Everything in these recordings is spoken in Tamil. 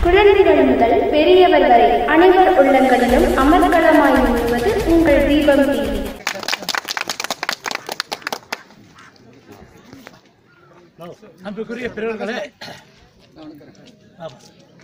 குழந்தைகள் முதல் பெரியவர் வரை அனைவர் உள்ளங்களிலும் அமர்க்களமாய் முழுவது உங்கள் தீபம் டிவி அன்புக்குரிய பெரியவர்களே ஆமா.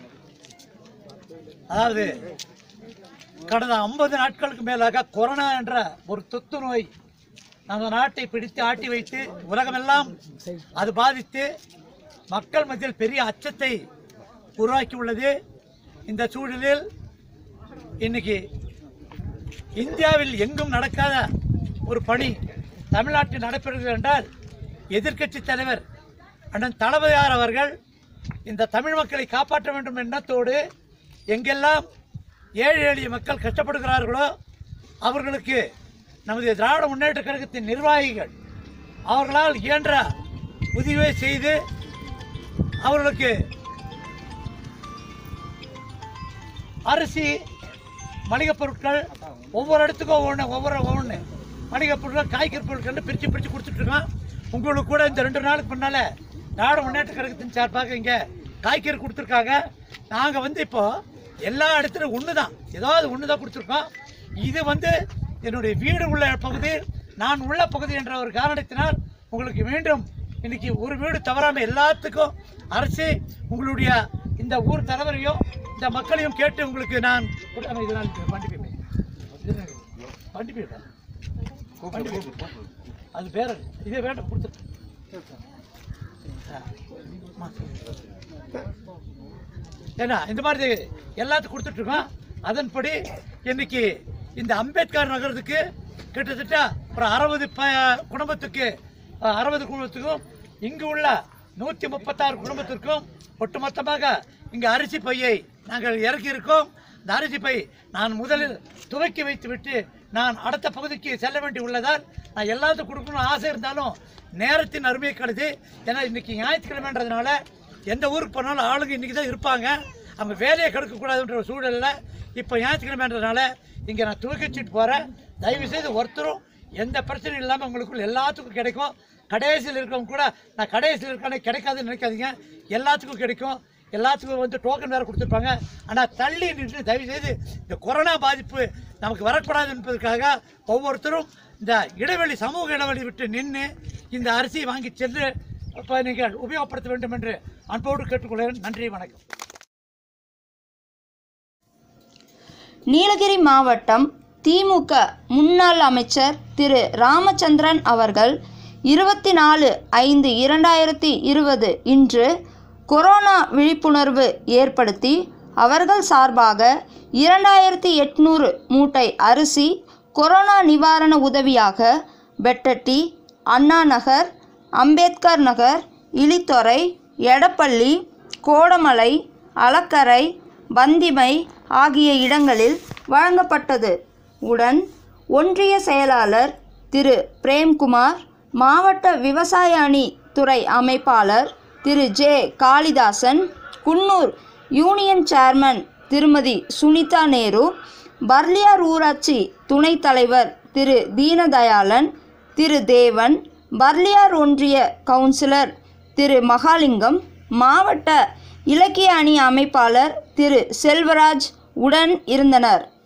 அதாவது கடந்த ஐம்பது நாட்களுக்கு மேலாக கொரோனா என்ற ஒரு தொத்து நோய் நம்ம நாட்டை பிடித்து ஆட்டி வைத்து உலகமெல்லாம் அது பாதித்து மக்கள் மத்தியில் பெரிய அச்சத்தை உருவாக்கி உள்ளது இந்த சூழலில் இன்னைக்கு இந்தியாவில் எங்கும் நடக்காத ஒரு பணி தமிழ்நாட்டில் நடைபெறுகிறது என்றால் எதிர்க்கட்சி தலைவர் அண்ணன் தளபதியார் அவர்கள் இந்த தமிழ் மக்களை காப்பாற்ற வேண்டும் எண்ணத்தோடு எங்கெல்லாம் ஏழை எளிய மக்கள் கஷ்டப்படுகிறார்களோ அவர்களுக்கு நமது திராவிட முன்னேற்ற கழகத்தின் நிர்வாகிகள் அவர்களால் இயன்ற உதவியை செய்து அவர்களுக்கு அரிசி மளிகைப் பொருட்கள் ஒவ்வொரு இடத்துக்கும் ஒவ்வொன்று ஒவ்வொரு ஒவ்வொன்று மளிகைப் பொருட்கள் காய்கறி பொருட்கள் பிரித்து பிரித்து கொடுத்துட்ருக்கோம் உங்களுக்கு கூட இந்த ரெண்டு நாளுக்கு முன்னால் நாடு முன்னேற்ற கழகத்தின் சார்பாக இங்கே காய்கறி கொடுத்துருக்காங்க நாங்கள் வந்து இப்போ எல்லா இடத்துலையும் ஒன்று தான் ஏதாவது ஒன்று தான் கொடுத்துருக்கோம் இது வந்து என்னுடைய வீடு உள்ள பகுதி நான் உள்ள பகுதி என்ற ஒரு காரணத்தினால் உங்களுக்கு மீண்டும் இன்னைக்கு ஒரு வீடு தவறாமல் எல்லாத்துக்கும் அரசு உங்களுடைய இந்த ஊர் தலைவரையும் இந்த மக்களையும் கேட்டு உங்களுக்கு நான் கொடு- ஆமா, இது நான் வண்டி போய் வண்டி போய் வண்டி போய் அது வேற இதே வேண்டாம் கொடுத்துட்டு ஏன்னா இந்த மாதிரி எல்லாத்துக்கும் கொடுத்துட்ருக்கோம் அதன்படி இன்னைக்கு இந்த அம்பேத்கர் நகரத்துக்கு கிட்டத்தட்ட ஒரு அறுபது ப குடும்பத்துக்கு அஹ், அறுபது குடும்பத்துக்கும் இங்கு உள்ள நூற்றி முப்பத்தாறு குடும்பத்திற்கும் ஒட்டுமொத்தமாக இங்கு அரிசி பையை நாங்கள் இறக்கி இருக்கோம் இந்த அரிசி பை நான் முதலில் துவக்கி வைத்து விட்டு நான் அடுத்த பகுதிக்கு செல்ல வேண்டி உள்ளதால் நான் எல்லாத்துக்கும் கொடுக்கணும்னு ஆசை இருந்தாலும் நேரத்தின் அருமையை கருதி ஏன்னா இன்னைக்கு ஞாயிற்றுக்கிழமைன்றதுனால எந்த ஊருக்கு போனாலும் ஆளுங்க இன்றைக்கி தான் இருப்பாங்க அவங்க வேலையை கெடுக்கக்கூடாதுன்ற ஒரு சூழலில் இப்போ ஞாயிற்றுக்கிழமைன்றதுனால இங்கே நான் துவக்கி வச்சுட்டு போகிறேன் தயவுசெய்து ஒருத்தரும் எந்த பிரச்சனையும் இல்லாமல் உங்களுக்குள்ள எல்லாத்துக்கும் கிடைக்கும் கடைசியில் இருக்கவங்க கூட நான் கடைசியில் இருக்கானே கிடைக்காதுன்னு நினைக்காதீங்க எல்லாத்துக்கும் கிடைக்கும் எல்லாத்துக்கும் வந்து டோக்கன் வேறு கொடுத்துருப்பாங்க ஆனால் தள்ளி நின்று தயவுசெய்து இந்த கொரோனா பாதிப்பு நமக்கு வரக்கூடாது என்பதற்காக ஒவ்வொருத்தரும் இந்த இடைவெளி சமூக இடைவெளி விட்டு நின்று இந்த அரிசியை வாங்கி சென்று இப்போ நீங்கள் உபயோகப்படுத்த வேண்டும் என்று அன்போடு கேட்டுக்கொள்கிறேன் நன்றி வணக்கம் நீலகிரி மாவட்டம் திமுக முன்னாள் அமைச்சர் திரு ராமச்சந்திரன் அவர்கள் இருபத்தி நாலு ஐந்து இரண்டாயிரத்தி இருபது இன்று கொரோனா விழிப்புணர்வு ஏற்படுத்தி அவர்கள் சார்பாக இரண்டாயிரத்தி எட்நூறு மூட்டை அரிசி கொரோனா நிவாரண உதவியாக பெட்டட்டி அண்ணா நகர் அம்பேத்கர் நகர் இலித்துறை எடப்பள்ளி கோடமலை அளக்கரை வந்திமை ஆகிய இடங்களில் வழங்கப்பட்டது உடன் ஒன்றிய செயலாளர் திரு பிரேம்குமார் மாவட்ட விவசாய அணி துறை அமைப்பாளர் திரு J Kalidasan Coonoor union chairman திருமதி சுனிதா நேரு பர்லியார் ஊராட்சி துணைத் தலைவர் திரு தீனதயாளன் திரு தேவன் பர்லியார் ஒன்றிய கவுன்சிலர் திரு மகாலிங்கம் மாவட்ட இலக்கிய அணி அமைப்பாளர் திரு செல்வராஜ் உடன் இருந்தனர்